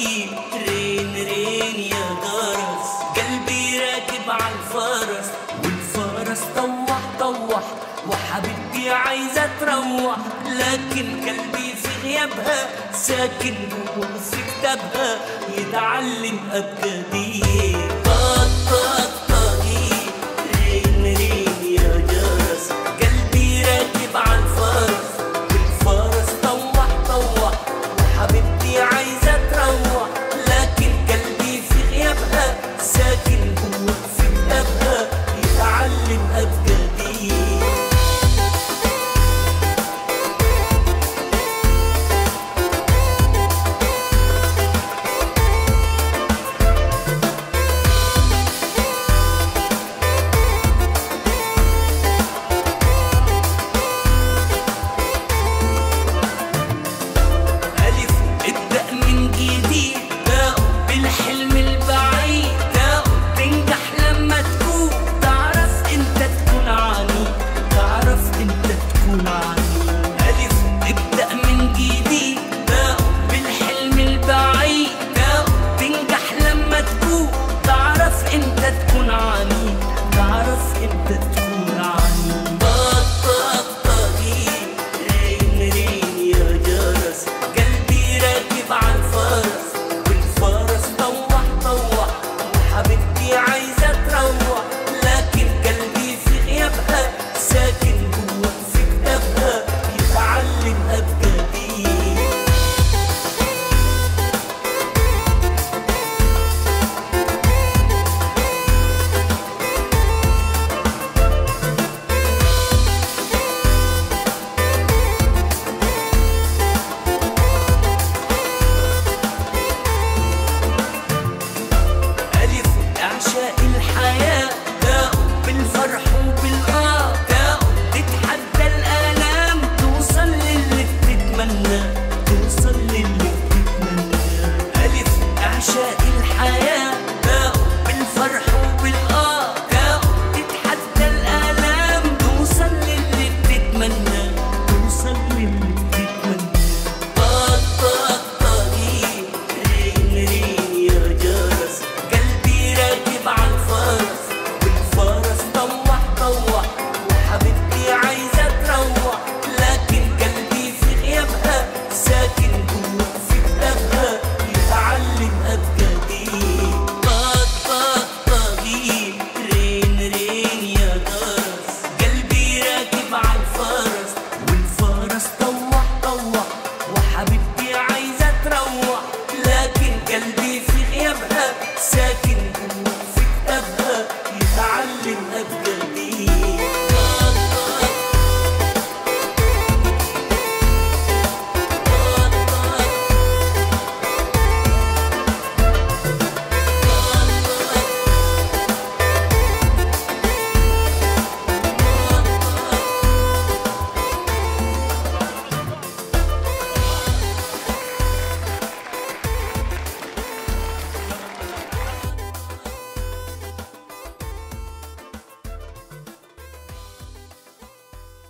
طريق رين رين يا جرس قلبي راكب على الفرس والفرس طوح طوح وحبيبتي عايزة تروح لكن قلبي في غيابها ساكن جوه في كتابها يتعلم أبجدية طق طق طقيق رين رين يا جرس قلبي راكب على الفرس والفرس طوح طوح وحبيبتي عايزة تروح لكن قلبي في غيابها ساكن جوه في كتابها يتعلم أبجدية ألف ابدأ من جديد تاء بالحلم البعيد تاء تنجح لما تكون تعرف انت تكون عنيد تعرف انت تكون عنيد ألف ابدأ من جديد تاء بالحلم البعيد تاء تنجح لما تكون تعرف انت تكون عنيد تعرف انت تكون عنيد طق طق طقيق رين رين يا جرس قلبي راكب على الفرس والفرس طوح طوح وحبيبتي عايزة تروح لكن قلبي في غيابها ساكن جوه في كتابها يتعلم أبجدية ألف أعشاء الحياة تاء بالفرح وبالآه تاء تتحدى الآلام توصل للي بتتمنى توصل للي بتتمنى ألف أعشاء الحياة تاء بالفرح وبالآه تاء تتحدى الآلام توصل للي بتتمنى توصل للي بتتمنى طق طق طقيق رين رين يا جرس قلبي راكب على الفرس والفرس طوح طوح وحبيبتي عايزة تروح لكن قلبي في غيابها ساكن جوه في كتابها يتعلم أبجدية طق طق طقيق رين رين يا جرس قلبي راكب على الفرس والفرس طوح طوح وحبيبتي عايزة تروح لكن قلبي في غيابها ساكن